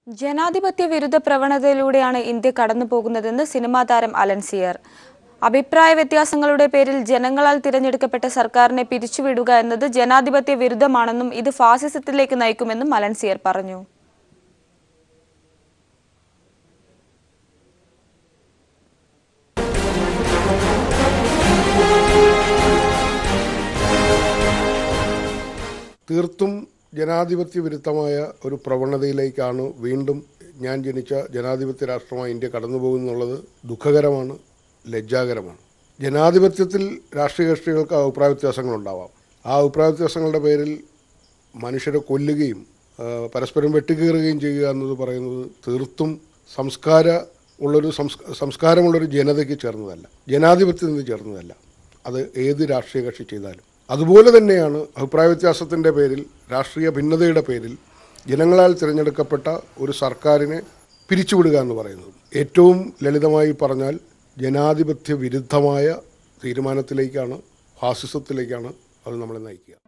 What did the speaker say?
ജനാധിപത്യ വിരുദ്ധ പ്രവണതയിലൂടെയാണ് ഇന്ത്യ കടന്നു പോകുന്നതെന്ന് സിനിമാ താരം അലൻസിയർ അഭിപ്രായ വ്യത്യാസങ്ങളുടെ പേരിൽ ജനങ്ങളാൽ തിരഞ്ഞെടുക്കപ്പെട്ട സർക്കാരിനെ പിരിച്ചുവിടുക എന്നത് ജനാധിപത്യ വിരുദ്ധമാണെന്നും ഇത് ഫാസിസത്തിലേക്ക് നയിക്കുമെന്നും അലൻസിയർ പറഞ്ഞു തീർത്തും ജനാധിപത്യ വിരുദ്ധമായ ഒരു പ്രവണതയിലേക്കാണ് വീണ്ടും ഞാൻ ജനിച്ച ജനാധിപത്യ രാഷ്ട്രമായ ഇന്ത്യ കടന്നു പോകുന്നുള്ളത് ദുഃഖകരമാണ് ലജ്ജാകരമാണ് ജനാധിപത്യത്തിൽ രാഷ്ട്രീയ കക്ഷികൾക്ക് അഭിപ്രായ വ്യത്യാസങ്ങളുണ്ടാവാം ആ അഭിപ്രായ വ്യത്യാസങ്ങളുടെ പേരിൽ മനുഷ്യരെ കൊല്ലുകയും ആ, പരസ്പരം വെട്ടിക്കീറുകയും ചെയ്യുക എന്നത് പറയുന്നത് തീർത്തും സംസ്കാര ഉള്ളൊരു സംസ്ക- സംസ്കാരമുള്ളൊരു ജനതയ്ക്ക് ചേർന്നതല്ല ജനാധിപത്യത്തിന് ചേർന്നതല്ല അത് ഏത് രാഷ്ട്രീയ കക്ഷി ചെയ്താലും അതുപോലെ തന്നെയാണ് അഭിപ്രായ വ്യത്യാസത്തിൻ്റെ പേരിൽ രാഷ്ട്രീയ ഭിന്നതയുടെ പേരിൽ ജനങ്ങളാൽ തിരഞ്ഞെടുക്കപ്പെട്ട ഒരു സർക്കാരിനെ പിരിച്ചുവിടുക എന്ന് പറയുന്നത് ഏറ്റവും ലളിതമായി പറഞ്ഞാൽ ജനാധിപത്യ വിരുദ്ധമായ തീരുമാനത്തിലേക്കാണ് ഫാസിസത്തിലേക്കാണ് അത് നമ്മളെ നയിക്കുക